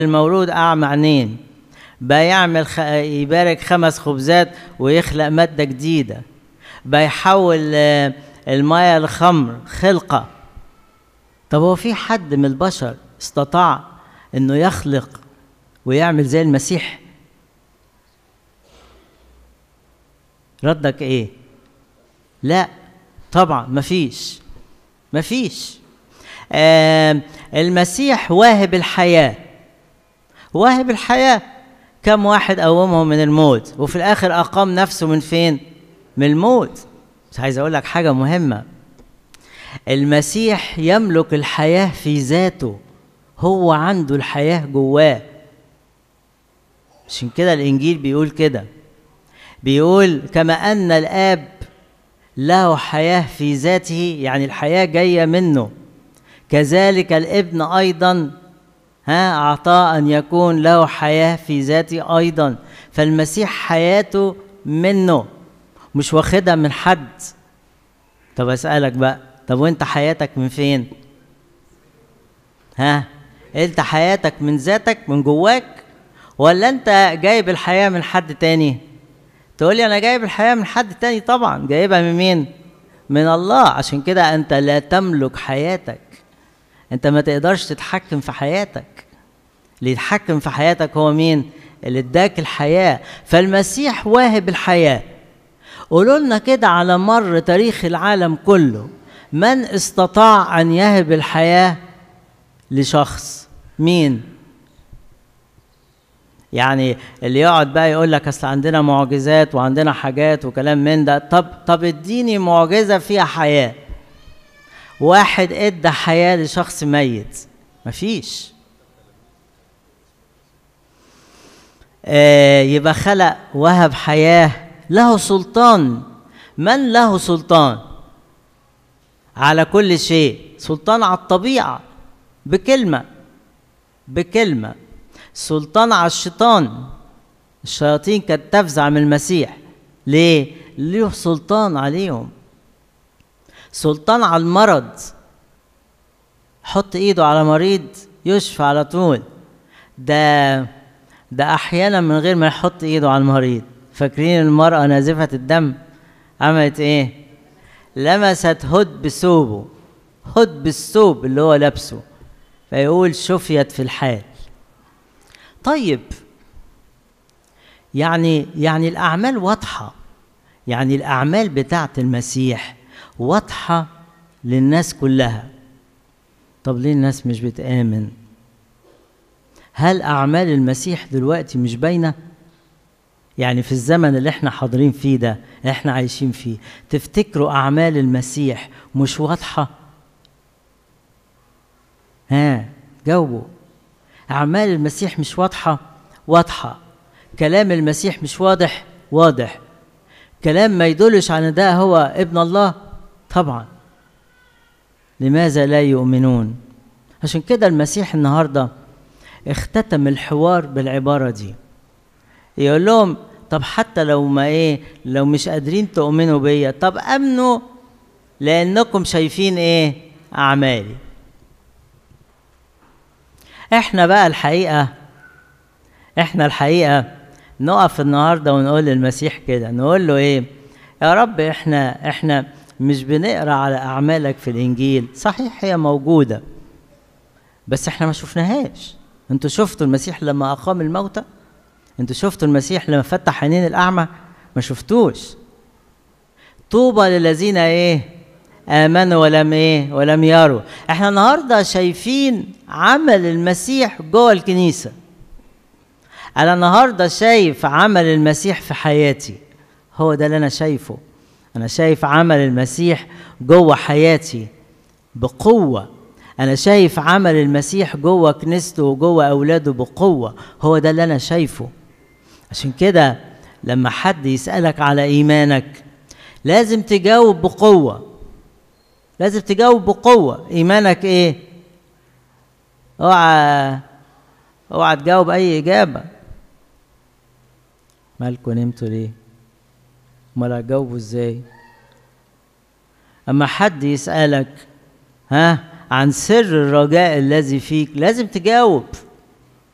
المولود أعمى عينين بقى يعمل خ... يبارك خمس خبزات ويخلق مادة جديدة بقى يحول آه، المياه لخمر خلقة طب هو في حد من البشر استطاع انه يخلق ويعمل زي المسيح ردك ايه لا طبعا مفيش مفيش آه المسيح واهب الحياة واهب الحياة كم واحد قومه من الموت وفي الآخر أقام نفسه من فين من الموت بس عايز أقول لك حاجة مهمة المسيح يملك الحياة في ذاته هو عنده الحياة جواه عشان كده الإنجيل بيقول كده بيقول كما أن الآب له حياة في ذاته يعني الحياة جاية منه كذلك الابن أيضا ها أعطاه أن يكون له حياة في ذاته أيضا فالمسيح حياته منه مش واخدها من حد طب أسألك بقى طب وانت حياتك من فين ها انت حياتك من ذاتك من جواك ولا انت جايب الحياة من حد تاني تقول لي انا جايب الحياة من حد تاني طبعا جايبها من مين من الله عشان كده انت لا تملك حياتك انت ما تقدرش تتحكم في حياتك اللي يتحكم في حياتك هو مين اللي اداك الحياة فالمسيح واهب الحياة قولوا لنا كده على مر تاريخ العالم كله من استطاع ان يهب الحياه لشخص مين يعني اللي يقعد بقى يقول لك اصل عندنا معجزات وعندنا حاجات وكلام من ده طب طب اديني معجزه فيها حياه واحد ادى حياه لشخص ميت مفيش آه يبقى خلق وهب حياه له سلطان من له سلطان على كل شيء سلطان على الطبيعة بكلمة بكلمة سلطان على الشيطان الشياطين كانت تفزع من المسيح ليه؟ له سلطان عليهم سلطان على المرض حط ايده على مريض يشفى على طول ده ده احيانا من غير ما يحط ايده على المريض فاكرين المرأة نازفة الدم عملت ايه؟ لمست هد بثوبه هد بالثوب اللي هو لابسه فيقول شفيت في الحال طيب يعني يعني الاعمال واضحه يعني الاعمال بتاعه المسيح واضحه للناس كلها طب ليه الناس مش بتامن هل اعمال المسيح دلوقتي مش باينه يعني في الزمن اللي احنا حاضرين فيه ده احنا عايشين فيه تفتكروا اعمال المسيح مش واضحه ها جاوبوا اعمال المسيح مش واضحه واضحه كلام المسيح مش واضح واضح كلام ما يدلش على ده هو ابن الله طبعا لماذا لا يؤمنون عشان كده المسيح النهارده اختتم الحوار بالعباره دي يقول لهم طب حتى لو ما ايه لو مش قادرين تؤمنوا بيا طب امنوا لانكم شايفين ايه اعمالي احنا بقى الحقيقه احنا الحقيقه نقف النهارده ونقول للمسيح كده نقول له ايه يا رب احنا احنا مش بنقرا على اعمالك في الانجيل صحيح هي موجوده بس احنا ما شفناهاش انتوا شفتوا المسيح لما اقام الموتى انتوا شفتوا المسيح لما فتح عينين الاعمى ما شفتوش طوبى للذين ايه امنوا ولم ايه ولم يروا احنا النهارده شايفين عمل المسيح جوه الكنيسه انا النهارده شايف عمل المسيح في حياتي هو ده اللي انا شايفه انا شايف عمل المسيح جوه حياتي بقوه انا شايف عمل المسيح جوه كنيسته وجوه اولاده بقوه هو ده اللي انا شايفه عشان كده لما حد يسالك على ايمانك لازم تجاوب بقوه لازم تجاوب بقوه ايمانك ايه اوعى اوعى تجاوب اي اجابه مالكم نمتوا ليه امال هتجاوبوا ازاي اما حد يسالك ها عن سر الرجاء الذي فيك لازم تجاوب